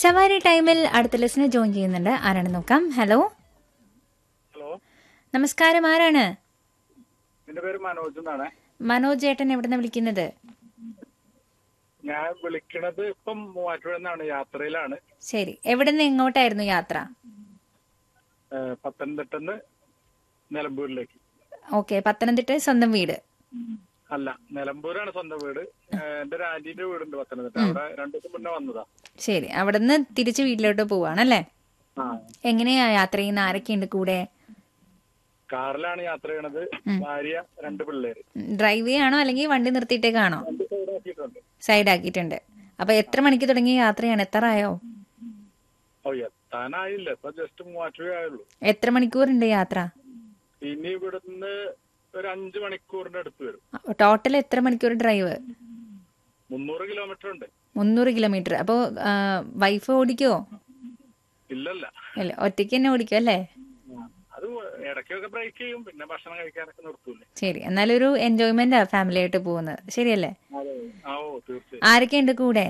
സവാരി ടൈമിൽ അടുത്ത ലിസണർ ജോയിൻ ചെയ്യുന്നുണ്ട് ആരാണ് നോക്കാം ഹലോ ഹലോ നമസ്കാരം ആരാണ് എന്റെ പേര് മനോജ് എന്നാണ് മനോജ് ഏട്ടൻ എവിടുന്ന വിളിക്കുന്നത് ഞാൻ വിളിക്കണത് ഇപ്പം മൂവാറ്റുപുഴ നിന്നാണ് യാത്രയിലാണ് ശരി എവിടുന്ന് എങ്ങോട്ടായിരുന്നു യാത്ര ഏഹ് പത്തനംതിട്ടന്ന് നിലമ്പൂരിലേക്ക് ഓക്കെ പത്തനംതിട്ട സ്വന്തം വീട് അല്ല നിലമ്പൂരാണ് സ്വന്തം വീട് ഏഹ് എന്റെ ഒരു ആന്റീന്റെ വീടുണ്ട് പത്തനംതിട്ട അവിടെ രണ്ടു ദിവസം മുന്നേ വന്നതാ ശരി അവിടുന്ന് തിരിച്ച് വീട്ടിലോട്ട് പോവാണല്ലേ ആ എങ്ങനെയാ യാത്ര ചെയ്യുന്ന ആരൊക്കെയുണ്ട് കൂടെ കാറിലാണ് യാത്ര ചെയ്യണത് ഭാര്യ രണ്ട് പിള്ളേര് ഡ്രൈവ് ചെയ്യാണോ അല്ലെങ്കിൽ വണ്ടി നിർത്തിയിട്ടേക്കാണോ രണ്ട് സൈഡാക്കിയിട്ടുണ്ട് സൈഡ് ആക്കിയിട്ടുണ്ട് അപ്പൊ എത്ര മണിക്ക് തുടങ്ങിയ യാത്രയാണ് എത്രയോ ഓ എത്താനായില്ല ഇപ്പൊ ജസ്റ്റ് മൂവാറ്റുപുഴ ആയുള്ളൂ എത്ര മണിക്കൂറുണ്ട് യാത്ര ഇനി ഇവിടുന്ന് ഒരു അഞ്ചു മണിക്കൂറിന്റെ അടുത്ത് വരും ടോട്ടൽ എത്ര മണിക്കൂർ ഡ്രൈവ് മുന്നൂറ് കിലോമീറ്റർ ഉണ്ട് മുന്നൂറ് കിലോമീറ്റർ അപ്പോൾ വൈഫ് ഓടിക്കുവോ ഇല്ലല്ല അല്ല ഒറ്റയ്ക്ക് തന്നെ ഓടിക്കും അല്ലേ അത് ഇടയ്ക്കൊക്കെ ബ്രേക്ക് ചെയ്യും പിന്നെ ഭക്ഷണം കഴിക്കാനൊക്കെ നിർത്തൂലേ ശരി എന്നാലൊരു എൻജോയ്മെന്റാ ഫാമിലി ആയിട്ട് പോകുന്നത് ശരിയല്ലേ ആ ഓ തീർച്ചയായും ആരൊക്കെയുണ്ട് കൂടെ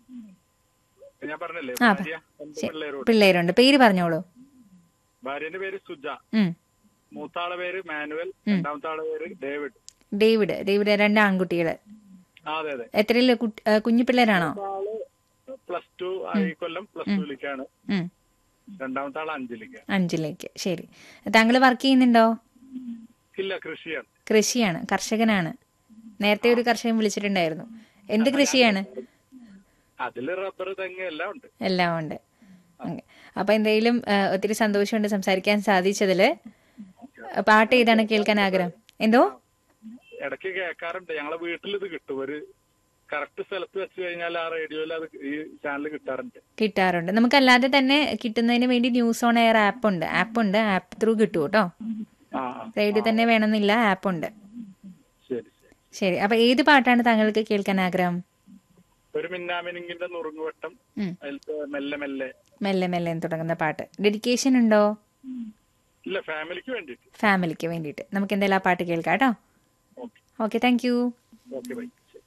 ഞാൻ പറഞ്ഞല്ലേ ആ, ഭാര്യ രണ്ട് പിള്ളേരോട് പിള്ളേരുണ്ട് പേര് പറഞ്ഞോളൂ ഭാര്യന്റെ പേര് സുജ ഉം മൂത്താളെ പേര് മാനുവൽ രണ്ടാമത്തെ ആളെ പേര് ഡേവിഡ് ഡേവിഡ് ഡേവിഡ് രണ്ട് ആൺകുട്ടികള് ആ അതെ അതെ എത്രയില് കുട്ടി- ആ, കുഞ്ഞു പിള്ളേരാണോ ആള് പ്ലസ് ടു ഈ കൊല്ലം പ്ലസ് ടുവിലേക്കാണ് ഉം രണ്ടാമത്തെ ആള് അഞ്ചിലേക്ക് അഞ്ചിലേക്ക് ശരി താങ്കൾ വർക്ക് ചെയ്യുന്നുണ്ടോ ഇല്ല കൃഷിയാണ് കൃഷിയാണ് കർഷകനാണ് നേരത്തെ ഒരു കർഷകൻ വിളിച്ചിട്ടുണ്ടായിരുന്നു എന്ത് കൃഷിയാണ് അതില് റബ്ബർ തെങ്ങ് എല്ലാം ഉണ്ട് എല്ലാം ഉണ്ട് ഓക്കേ. അപ്പൊ എന്തായാലും ആ, ഒത്തിരി സന്തോഷമുണ്ട് സംസാരിക്കാൻ സാധിച്ചതില് പാട്ട് ഏതാണ് കേൾക്കാൻ ആഗ്രഹം എന്തോ ഇടയ്ക്ക് കേൾക്കാറുണ്ട് ഞങ്ങളെ വീട്ടിൽ ഇത് കിട്ടും ഒരു കറക്റ്റ് സ്ഥലത്ത് വെച്ച് കഴിഞ്ഞാൽ ആ റേഡിയോയിൽ അത് ഈ ചാനൽ കിട്ടാറുണ്ട് കിട്ടാറുണ്ട് നമുക്കല്ലാതെ തന്നെ കിട്ടുന്നതിന് വേണ്ടി ന്യൂസ് ഓൺ എയർ ആപ്പ് ഉണ്ട് ആപ്പ് ഉണ്ട് ആപ്പ് ത്രൂ കിട്ടും കേട്ടോ ആ ആ. റേഡിയോ തന്നെ വേണമെന്നില്ല ആപ്പ് ഉണ്ട് ശരി ശരി ശരി അപ്പൊ ഏത് പാട്ടാണ് താങ്കൾക്ക് കേൾക്കാൻ ആഗ്രഹം ഒരു മിന്നാമിനിങ്ങിന്റെ നുറുങ്ങുവട്ടം ഉം. അതിലത്തെ മെല്ലെ മെല്ലെ മെല്ലെ മെല്ലെ എന്ന് തുടങ്ങുന്ന പാട്ട് ഡെഡിക്കേഷൻ ഉണ്ടോ ഇല്ല ഫാമിലിക്ക് വേണ്ടിട്ട് ഫാമിലിക്ക് വേണ്ടിയിട്ട് നമുക്ക് എന്തായാലും ആ പാട്ട് കേൾക്കാം കേട്ടോ okay okay thank you okay bye ശരി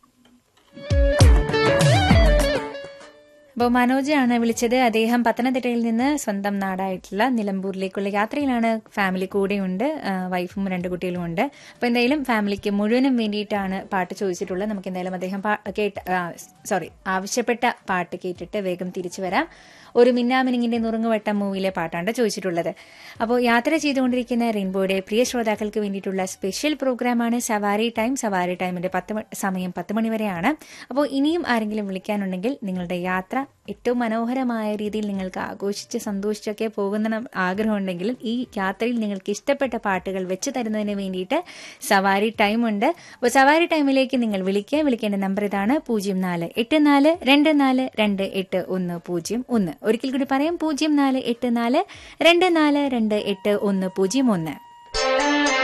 അപ്പോൾ മനോജാണ് വിളിച്ചത് അദ്ദേഹം പത്തനംതിട്ടയിൽ നിന്ന് സ്വന്തം നാടായിട്ടുള്ള നിലമ്പൂരിലേക്കുള്ള യാത്രയിലാണ് ഫാമിലി കൂടെയുണ്ട് ആ, വൈഫും രണ്ട് കുട്ടികളും ഉണ്ട് അപ്പോൾ എന്തായാലും ഫാമിലിക്ക് മുഴുവനും വേണ്ടിയിട്ടാണ് പാട്ട് ചോദിച്ചിട്ടുള്ളത് നമുക്ക് എന്തായാലും അദ്ദേഹം പാ- കേട്ട് സോറി ആവശ്യപ്പെട്ട പാട്ട് കേട്ടിട്ട് വേഗം തിരിച്ചു വരാം ഒരു മിന്നാമിനിങ്ങിന്റെ നുറുങ്ങുവട്ടം മൂവിയിലെ പാട്ടാണ് ചോദിച്ചിട്ടുള്ളത് അപ്പോൾ യാത്ര ചെയ്തുകൊണ്ടിരിക്കുന്ന റെയിൻബോയുടെ പ്രിയ ശ്രോതാക്കൾക്ക് വേണ്ടിയിട്ടുള്ള സ്പെഷ്യൽ പ്രോഗ്രാമാണ് സവാരി ടൈം സവാരി ടൈമിന്റെ പത്ത് മ- സമയം പത്ത് മണി വരെയാണ് അപ്പോൾ ഇനിയും ആരെങ്കിലും വിളിക്കാനുണ്ടെങ്കിൽ നിങ്ങളുടെ യാത്ര ഏറ്റവും മനോഹരമായ രീതിയിൽ നിങ്ങൾക്ക് ആഘോഷിച്ച് സന്തോഷിച്ചൊക്കെ പോകുന്ന ആഗ്രഹമുണ്ടെങ്കിൽ ഈ യാത്രയിൽ നിങ്ങൾക്ക് ഇഷ്ടപ്പെട്ട പാട്ടുകൾ വെച്ച് തരുന്നതിന് വേണ്ടിയിട്ട് സവാരി ടൈം ഉണ്ട് അപ്പോൾ സവാരി ടൈമിലേക്ക് നിങ്ങൾ വിളിക്കുക വിളിക്കേണ്ട നമ്പർ ഇതാണ് പൂജ്യം നാല് എട്ട് നാല് രണ്ട് നാല് രണ്ട് എട്ട് ഒന്ന് പൂജ്യം ഒന്ന് ഒരിക്കൽ കൂടി പറയാം പൂജ്യം നാല് എട്ട് നാല് രണ്ട് നാല് രണ്ട് എട്ട് ഒന്ന് പൂജ്യം ഒന്ന്